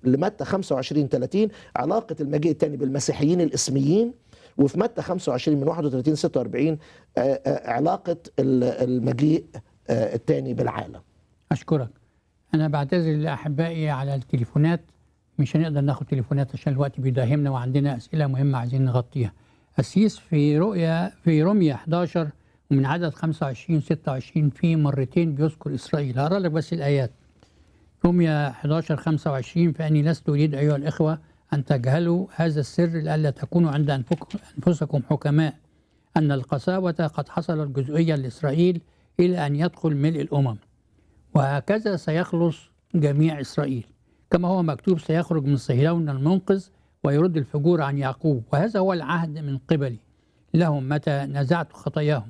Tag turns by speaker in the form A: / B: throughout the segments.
A: لمتى 25 30 علاقه المجيء الثاني بالمسيحيين الاسميين وفي متى 25 من 31 46 آه، آه، علاقه ال- المجيء آه، الثاني بالعالم
B: أشكرك أنا بعتذر لأحبائي على التليفونات مش هنقدر ناخد تليفونات عشان الوقت بيداهمنا وعندنا أسئلة مهمة عايزين نغطيها السيس في رؤيا في رمية 11 ومن عدد 25 26 في مرتين بيذكر إسرائيل هقرا لك بس الآيات رمية 11 25 فأني لست أريد أيها الإخوة أن تجهلوا هذا السر لئلا تكونوا عند أنفك- أنفسكم حكماء أن القساوة قد حصلت جزئيا لإسرائيل إلى أن يدخل ملء الأمم وهكذا سيخلص جميع إسرائيل كما هو مكتوب سيخرج من صهيون المنقذ ويرد الفجور عن يعقوب وهذا هو العهد من قبلي لهم متى نزعت خطاياهم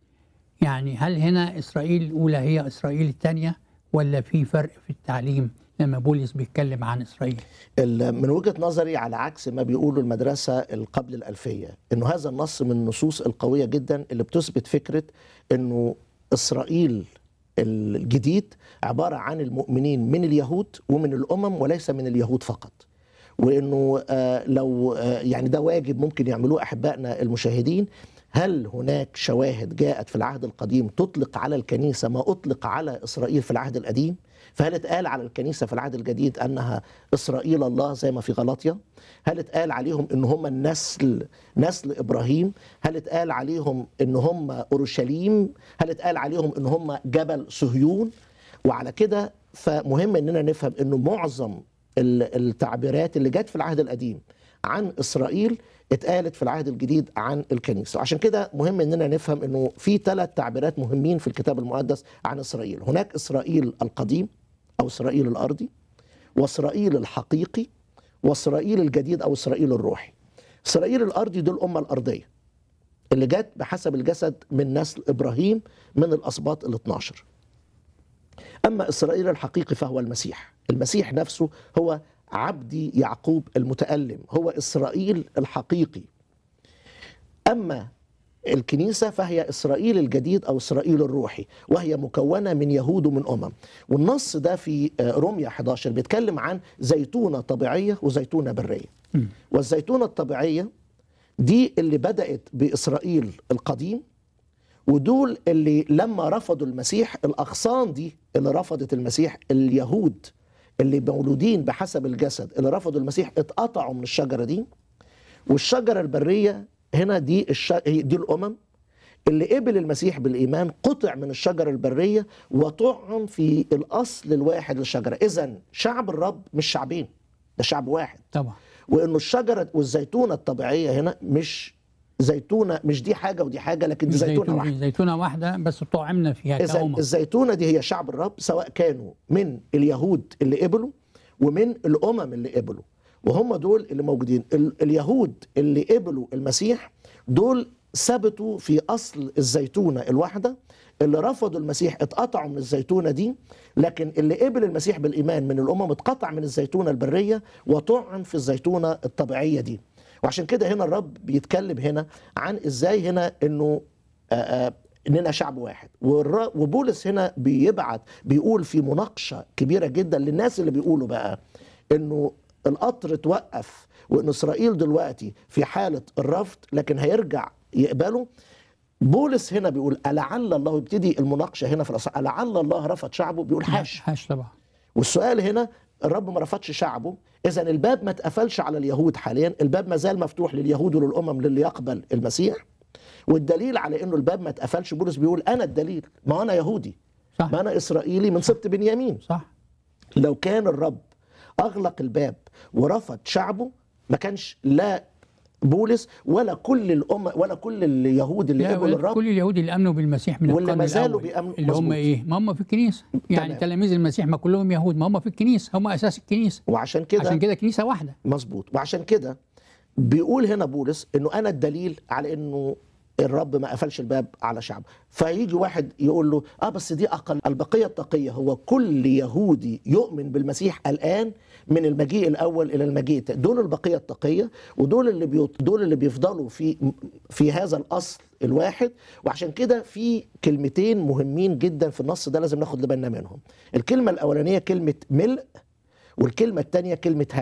B: يعني هل هنا إسرائيل الأولى هي إسرائيل الثانية ولا في فرق في التعليم لما بولس بيتكلم عن إسرائيل
A: ال- من وجهة نظري على عكس ما بيقولوا المدرسة القبل الألفية إنه هذا النص من النصوص القوية جدا اللي بتثبت فكرة إنه إسرائيل الجديد عبارة عن المؤمنين من اليهود ومن الأمم وليس من اليهود فقط وإنه آه، لو آه، يعني ده واجب ممكن يعملوه أحبائنا المشاهدين هل هناك شواهد جاءت في العهد القديم تطلق على الكنيسة ما أطلق على إسرائيل في العهد القديم فهل اتقال على الكنيسة في العهد الجديد أنها إسرائيل الله زي ما في غلطية هل اتقال عليهم ان هم النسل نسل ابراهيم هل اتقال عليهم ان هم اورشليم هل اتقال عليهم ان هم جبل صهيون وعلى كده فمهم اننا نفهم انه معظم ال- التعبيرات اللي جت في العهد القديم عن اسرائيل اتقالت في العهد الجديد عن الكنيسه وعشان كده مهم اننا نفهم انه في ثلاث تعبيرات مهمين في الكتاب المقدس عن اسرائيل هناك اسرائيل القديم او اسرائيل الارضي واسرائيل الحقيقي واسرائيل الجديد او اسرائيل الروحي. اسرائيل الارضي دول الامه الارضيه اللي جت بحسب الجسد من نسل ابراهيم من الاسباط ال 12. اما اسرائيل الحقيقي فهو المسيح، المسيح نفسه هو عبدي يعقوب المتالم، هو اسرائيل الحقيقي. اما الكنيسة فهي إسرائيل الجديد أو إسرائيل الروحي وهي مكونة من يهود ومن أمم والنص ده في آه، روميا 11 بيتكلم عن زيتونة طبيعية وزيتونة برية والزيتونة الطبيعية دي اللي بدأت بإسرائيل القديم ودول اللي لما رفضوا المسيح الأغصان دي اللي رفضت المسيح اليهود اللي مولودين بحسب الجسد اللي رفضوا المسيح اتقطعوا من الشجرة دي والشجرة البرية هنا دي الش... هي دي الأمم اللي قبل المسيح بالإيمان قطع من الشجرة البرية وطعن في الأصل الواحد للشجرة إذا شعب الرب مش شعبين ده شعب واحد
B: طبعا
A: وإنه الشجرة والزيتونة الطبيعية هنا مش زيتونة مش دي حاجة ودي حاجة لكن دي زيتونة
B: زيتون
A: واحدة
B: زيتونة واحدة بس طعمنا فيها
A: إذا
B: كأمة
A: الزيتونة دي هي شعب الرب سواء كانوا من اليهود اللي قبلوا ومن الأمم اللي قبلوا وهم دول اللي موجودين ال- اليهود اللي قبلوا المسيح دول ثبتوا في أصل الزيتونة الواحدة اللي رفضوا المسيح اتقطعوا من الزيتونة دي لكن اللي قبل المسيح بالإيمان من الأمم اتقطع من الزيتونة البرية وطعن في الزيتونة الطبيعية دي وعشان كده هنا الرب بيتكلم هنا عن ازاي هنا انه آه، آه، اننا شعب واحد والر- وبولس هنا بيبعت بيقول في مناقشه كبيره جدا للناس اللي بيقولوا بقى انه القطر توقف وان اسرائيل دلوقتي في حاله الرفض لكن هيرجع يقبله بولس هنا بيقول ألعل الله يبتدي المناقشه هنا في الأصحاح ألعل الله رفض شعبه بيقول حاش
B: حاش طبعا
A: والسؤال هنا الرب ما رفضش شعبه اذا الباب ما اتقفلش على اليهود حاليا الباب ما زال مفتوح لليهود وللامم للي يقبل المسيح والدليل على انه الباب ما اتقفلش بولس بيقول انا الدليل ما انا يهودي
B: صح
A: ما انا اسرائيلي من سبط بنيامين
B: صح
A: لو كان الرب اغلق الباب ورفض شعبه ما كانش لا بولس ولا كل الامه ولا كل اليهود اللي
B: لا
A: قبلوا
B: ولاد
A: الرب
B: كل اليهود اللي امنوا بالمسيح من
A: واللي
B: القرن
A: ما زالوا
B: الأول،
A: بيأمنوا-
B: اللي هم
A: مظبوط.
B: ايه؟ ما هم في الكنيسه يعني
A: تمام.
B: تلاميذ المسيح ما كلهم يهود ما هم في الكنيسه هم اساس الكنيسه
A: وعشان كده
B: عشان كده كنيسه واحده
A: مظبوط وعشان كده بيقول هنا بولس انه انا الدليل على انه الرب ما قفلش الباب على شعبه فيجي واحد يقول له اه بس دي اقل البقيه التقيه هو كل يهودي يؤمن بالمسيح الان من المجيء الاول الى المجيء التاني دول البقيه التقيه ودول اللي بيط... دول اللي بيفضلوا في في هذا الاصل الواحد وعشان كده في كلمتين مهمين جدا في النص ده لازم ناخد بالنا منهم الكلمه الاولانيه كلمه ملء والكلمة الثانية كلمة